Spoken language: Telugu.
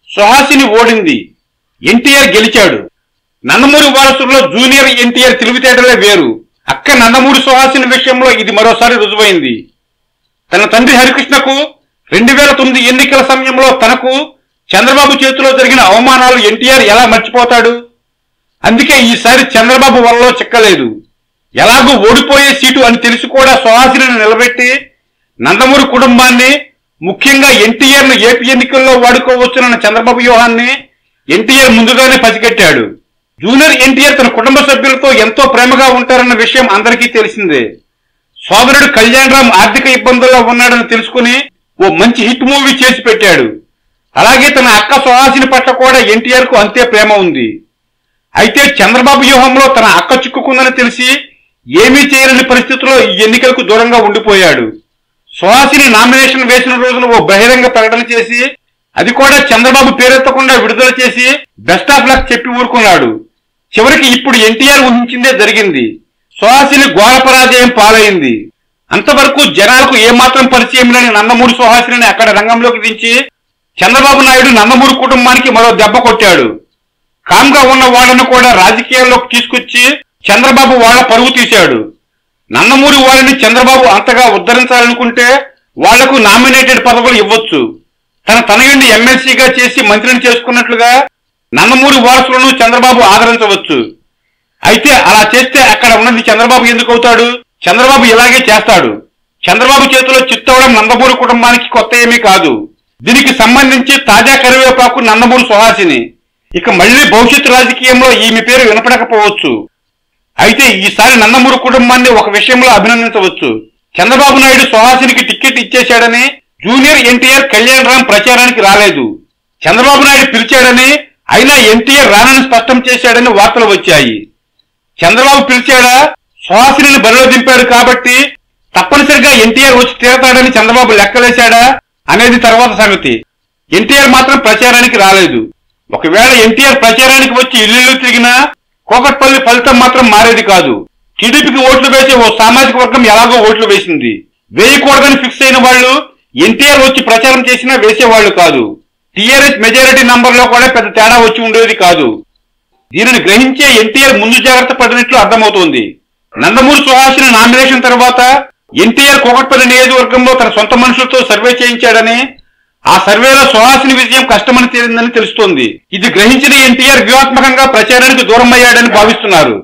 సుహాసిని ఓడింది ఎన్టీఆర్ గెలిచాడు నందమూరి వారసుల్లో జూనియర్ ఎన్టీఆర్ తెలివితేటలే వేరు అక్క నందమూరి సుహాసిని విషయంలో ఇది మరోసారి రుజువైంది తన తండ్రి హరికృష్ణకు రెండు వేల తొమ్మిది ఎన్నికల సమయంలో తనకు చంద్రబాబు చేతిలో జరిగిన అవమానాలు ఎన్టీఆర్ ఎలా మర్చిపోతాడు అందుకే ఈసారి చంద్రబాబు వల్ల చిక్కలేదు ఎలాగూ ఓడిపోయే సీటు అని తెలిసి కూడా సుహాసిని నిలబెట్టి నందమూరి కుటుంబాన్ని ముఖ్యంగా ఎన్టీఆర్ ను ఏపీ ఎన్నికల్లో వాడుకోవచ్చునన్న చంద్రబాబు వ్యూహాన్ని ఎన్టీఆర్ ముందుగానే పసిగట్టాడు జూనియర్ ఎన్టీఆర్ తన కుటుంబ సభ్యులతో ఎంతో ప్రేమగా ఉంటారన్న విషయం అందరికీ తెలిసిందే సోదరుడు కళ్యాణ్ రామ్ ఆర్థిక ఇబ్బందుల్లో ఉన్నాడని తెలుసుకుని ఓ మంచి హిట్ మూవీ చేసి పెట్టాడు అలాగే తన అక్క సుహాసిని పట్ల కూడా ఎన్టీఆర్ కు అంతే ప్రేమ ఉంది అయితే చంద్రబాబు వ్యూహంలో తన అక్క చిక్కుకుందని తెలిసి ఏమీ చేయలేని పరిస్థితిలో ఈ ఎన్నికలకు దూరంగా ఉండిపోయాడు సుహాసిని నామినేషన్ వేసిన రోజున ఓ బహిరంగ ప్రకటన చేసి అది కూడా చంద్రబాబు పేరెత్తకుండా విడుదల చేసి బెస్ట్ ఆఫ్ లక్ చెప్పి ఊరుకున్నాడు చివరికి ఇప్పుడు ఎన్టీఆర్ ఊహించిందే జరిగింది సుహాసిని ఘోర పరాజయం పాలైంది అంతవరకు జనాలకు ఏమాత్రం పరిచయం లేని నందమూరి సుహాసిని అక్కడ రంగంలోకి దించి చంద్రబాబు నాయుడు నందమూరి కుటుంబానికి మరో దెబ్బ కొట్టాడు కామ్గా ఉన్న వాళ్ళను కూడా రాజకీయాల్లోకి తీసుకొచ్చి చంద్రబాబు వాళ్ళ పరువు తీశాడు నందమూరి వాళ్ళని చంద్రబాబు అంతగా ఉద్ధరించాలనుకుంటే వాళ్లకు నామినేటెడ్ పదవులు ఇవ్వొచ్చు తన తనయుడిని ఎమ్మెల్సీగా చేసి మంత్రిని చేసుకున్నట్లుగా నందమూరి వారసులను చంద్రబాబు ఆదరించవచ్చు అయితే అలా చేస్తే అక్కడ ఉన్నది చంద్రబాబు ఎందుకు అవుతాడు చంద్రబాబు ఇలాగే చేస్తాడు చంద్రబాబు చేతిలో చిత్తవడం నందమూరి కుటుంబానికి కొత్త ఏమీ కాదు దీనికి సంబంధించి తాజా కరివేపాకు నందమూరి సుహాసిని ఇక మళ్లీ భవిష్యత్తు రాజకీయంలో ఈమె పేరు వినపడకపోవచ్చు అయితే ఈసారి నందమూరి కుటుంబాన్ని ఒక విషయంలో అభినందించవచ్చు చంద్రబాబు నాయుడు సుహాసినికి టికెట్ ఇచ్చేశాడని జూనియర్ ఎన్టీఆర్ కళ్యాణ్ రామ్ ప్రచారానికి రాలేదు చంద్రబాబు నాయుడు పిలిచాడని అయినా ఎన్టీఆర్ రానని స్పష్టం చేశాడని వార్తలు వచ్చాయి చంద్రబాబు పిలిచాడా సుహాసిని బరిలో దింపాడు కాబట్టి తప్పనిసరిగా ఎన్టీఆర్ వచ్చి తీరతాడని చంద్రబాబు లెక్కలేశాడా అనేది తర్వాత సంగతి ఎన్టీఆర్ మాత్రం ప్రచారానికి రాలేదు ఒకవేళ ఎన్టీఆర్ ప్రచారానికి వచ్చి ఇల్లు తిరిగినా కోకట్పల్లి ఫలితం మాత్రం మారేది కాదు టీడీపీకి ఓట్లు వేసే ఓ సామాజిక వర్గం ఎలాగో ఓట్లు వేసింది వేయకూడదని ఫిక్స్ అయిన వాళ్ళు ఎన్టీఆర్ వచ్చి ప్రచారం చేసినా వేసేవాళ్లు కాదు టీఆర్ఎస్ మెజారిటీ నంబర్ లో కూడా పెద్ద తేడా వచ్చి ఉండేది కాదు దీనిని గ్రహించే ఎన్టీఆర్ ముందు జాగ్రత్త పడినట్లు అర్థమవుతోంది నందమూరి సుహాసిని నామినేషన్ తర్వాత ఎన్టీఆర్ కోకట్పల్లి నియోజకవర్గంలో తన సొంత మనుషులతో సర్వే చేయించాడని ఆ సర్వేలో సుహాసిని విజయం కష్టమని తేలిందని తెలుస్తోంది ఇది గ్రహించిన ఎన్టీఆర్ వ్యూహాత్మకంగా ప్రచారానికి దూరం అయ్యాడని భావిస్తున్నారు